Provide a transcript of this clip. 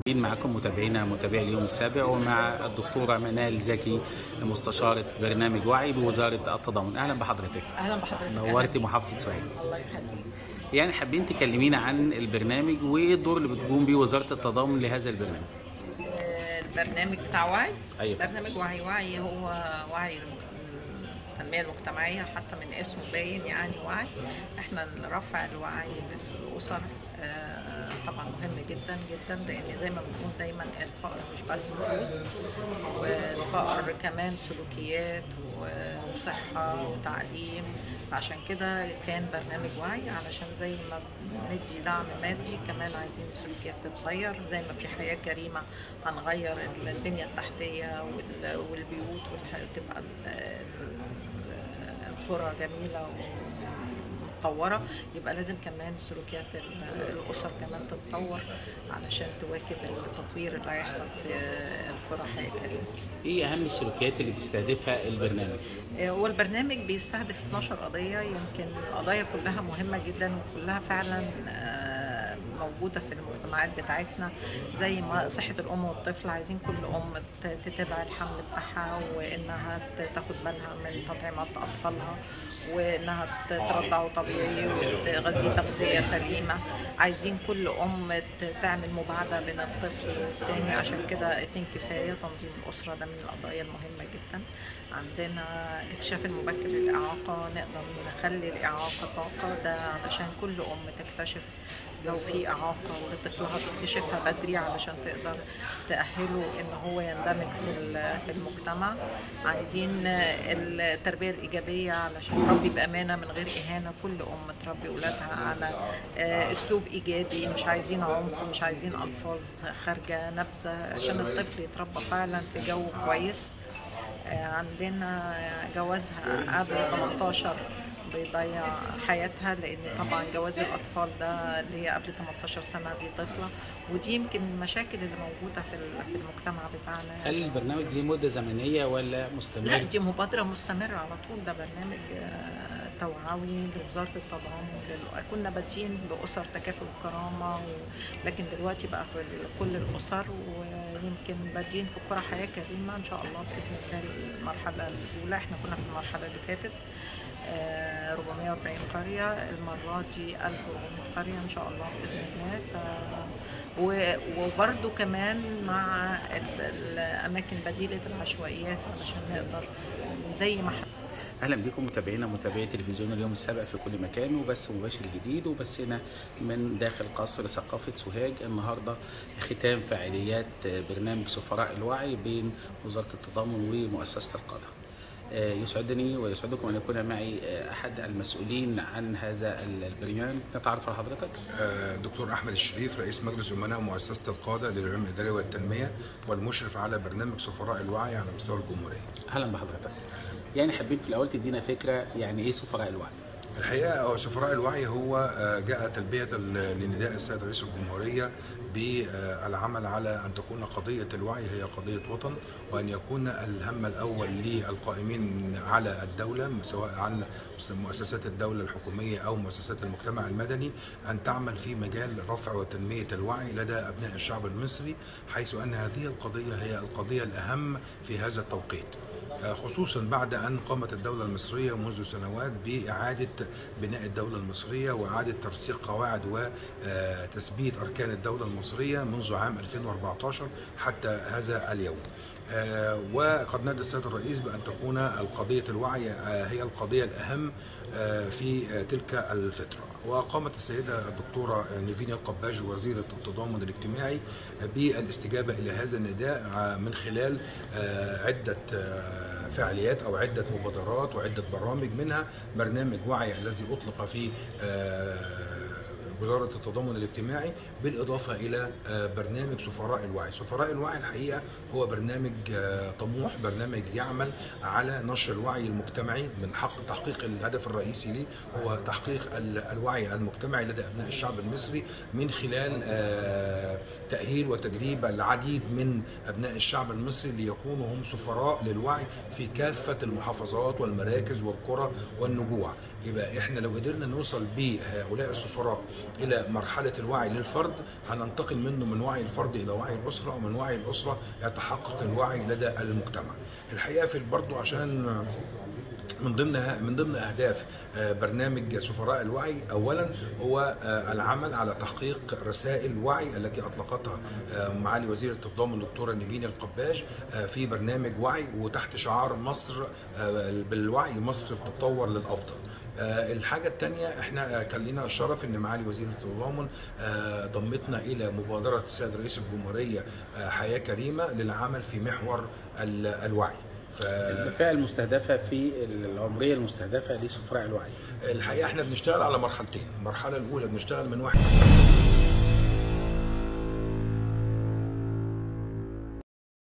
معكم متابعينا متابعي اليوم السابع ومع الدكتورة منال زكي مستشارة برنامج وعي بوزارة التضامن أهلا بحضرتك اهلا بحضرتك نورتي محافظة سوهاج الله يخليك يعني حابين تكلمينا عن البرنامج وايه الدور اللي بتقوم بيه وزارة التضامن لهذا البرنامج آه، البرنامج بتاع وعي أيوة. برنامج وعي وعي هو وعي التنمية المجتمعية حتى من اسمه باين يعني وعي احنا رفع الوعي للأسر آه، طبعا مهم جدا جدا لان زي ما بنقول دايما الفقر مش بس فلوس والفقر كمان سلوكيات وصحة وتعليم عشان كده كان برنامج وعي علشان زي ما بندي دعم مادي كمان عايزين السلوكيات تتغير زي ما في حياة كريمة هنغير البنية التحتية وال- والبيوت والح- تبقى ال- ال- القرى جميلة ومتطورة يبقى لازم كمان سلوكيات ال- الأسر كمان تتطور علشان تواكب التطوير اللي هيحصل في القرى حياة كريمة ايه اهم السلوكيات اللي بيستهدفها البرنامج هو البرنامج بيستهدف 12 قضية يمكن القضايا كلها مهمة جدا وكلها فعلا آه، موجودة في المجتمعات بتاعتنا زي ما صحة الأم والطفل عايزين كل أم ت- تتابع الحمل بتاعها وإنها ت- تاخد بالها من تطعيمات أطفالها وإنها ت- ترضعه طبيعي وتغذيه تغذية سليمة عايزين كل أم ت- تعمل مباعدة بين الطفل والتاني عشان كده اثنين كفاية تنظيم الأسرة ده من القضايا المهمة جدا عندنا الاكتشاف المبكر للإعاقة نقدر نخلي الإعاقة طاقة ده علشان كل أم تكتشف لو في إعاقة لطفلها تكتشفها بدري علشان تقدر تأهله إن هو يندمج في ال- في المجتمع عايزين التربية الإيجابية علشان تربي بأمانة من غير إهانة كل أم تربي أولادها على آه، أسلوب إيجابي مش عايزين عنف مش عايزين ألفاظ خارجة نبذة عشان الطفل يتربى فعلا في جو كويس آه، عندنا جوازها قبل 18 بيضيع حياتها لان طبعا جواز الاطفال ده اللي هي قبل 18 سنه دي طفله ودي يمكن المشاكل اللي موجوده في ال- في المجتمع بتاعنا هل البرنامج ليه مدة زمنية ولا لا مستمر؟ دي مبادرة مستمرة على طول ده برنامج آه، توعوي لوزارة التضامن لل- كنا بادئين بأسر تكافل الكرامة و... لكن دلوقتي بقى في ال- كل الأسر ويمكن بادئين في قرى حياة كريمة إن شاء الله بإذن الله المرحلة الأولى إحنا كنا في المرحلة اللي فاتت آه، 440 قرية المرة دي 1400 قرية إن شاء الله بإذن الله ف... و- وبرضو كمان مع ال- الأماكن بديلة العشوائيات علشان نقدر زي ما ح- اهلا بكم متابعينا متابعي تلفزيون اليوم السابع في كل مكان وبث مباشر جديد وبثنا من داخل قصر ثقافه سوهاج النهارده ختام فعاليات برنامج سفراء الوعي بين وزاره التضامن ومؤسسه القاده. آه، يسعدني ويسعدكم ان يكون معي آه، احد المسؤولين عن هذا البرنامج نتعرف على حضرتك آه، دكتور احمد الشريف رئيس مجلس امناء مؤسسه القاده للعلوم الاداريه والتنميه والمشرف على برنامج سفراء الوعي على مستوى الجمهوريه. اهلا بحضرتك. يعني حابين في الاول تدينا فكره يعني ايه سفراء الوعي؟ الحقيقه هو سفراء الوعي هو آه، جاء تلبيه ال- لنداء السيد رئيس الجمهوريه بالعمل على ان تكون قضيه الوعي هي قضيه وطن وان يكون الهم الاول للقائمين على الدوله سواء عن مؤسسات الدوله الحكوميه او مؤسسات المجتمع المدني ان تعمل في مجال رفع وتنميه الوعي لدى ابناء الشعب المصري حيث ان هذه القضيه هي القضيه الاهم في هذا التوقيت. خصوصا بعد ان قامت الدوله المصريه منذ سنوات باعاده بناء الدوله المصريه واعاده ترسيخ قواعد وتثبيت اركان الدوله المصريه منذ عام 2014 حتى هذا اليوم. آه، وقد نادى السيد الرئيس بان تكون القضيه الوعي آه، هي القضيه الاهم آه، في آه، تلك الفتره. وقامت السيده الدكتوره نيفين القباج وزيره التضامن الاجتماعي بالاستجابه الى هذا النداء آه، من خلال آه، عده آه، فعاليات او عده مبادرات وعده برامج منها برنامج وعي الذي اطلق في آه، وزارة التضامن الاجتماعي بالإضافة إلى آه، برنامج سفراء الوعي سفراء الوعي الحقيقة هو برنامج آه، طموح برنامج يعمل على نشر الوعي المجتمعي من حق تحقيق الهدف الرئيسي ليه هو تحقيق ال- الوعي المجتمعي لدى أبناء الشعب المصري من خلال آه، تأهيل وتدريب العديد من أبناء الشعب المصري ليكونوا هم سفراء للوعي في كافة المحافظات والمراكز والقرى والنجوع يبقى احنا لو قدرنا نوصل بهؤلاء السفراء الى مرحله الوعي للفرد هننتقل منه من وعي الفرد الى وعي الاسره ومن وعي الاسره يتحقق الوعي لدى المجتمع الحقيقه في برضه عشان من ضمن من ضمن اهداف برنامج سفراء الوعي اولا هو العمل على تحقيق رسائل وعي التي اطلقتها معالي وزيره التضامن الدكتوره نيفين القباج في برنامج وعي وتحت شعار مصر بالوعي مصر تتطور للافضل الحاجة الثانية احنا كان لنا الشرف ان معالي وزير التضامن ضمتنا الى مبادرة السيد رئيس الجمهورية حياة كريمة للعمل في محور الوعي ف... الفئه المستهدفه في العمريه المستهدفه لسفراء الوعي الحقيقه احنا بنشتغل على مرحلتين المرحله الاولى بنشتغل من واحد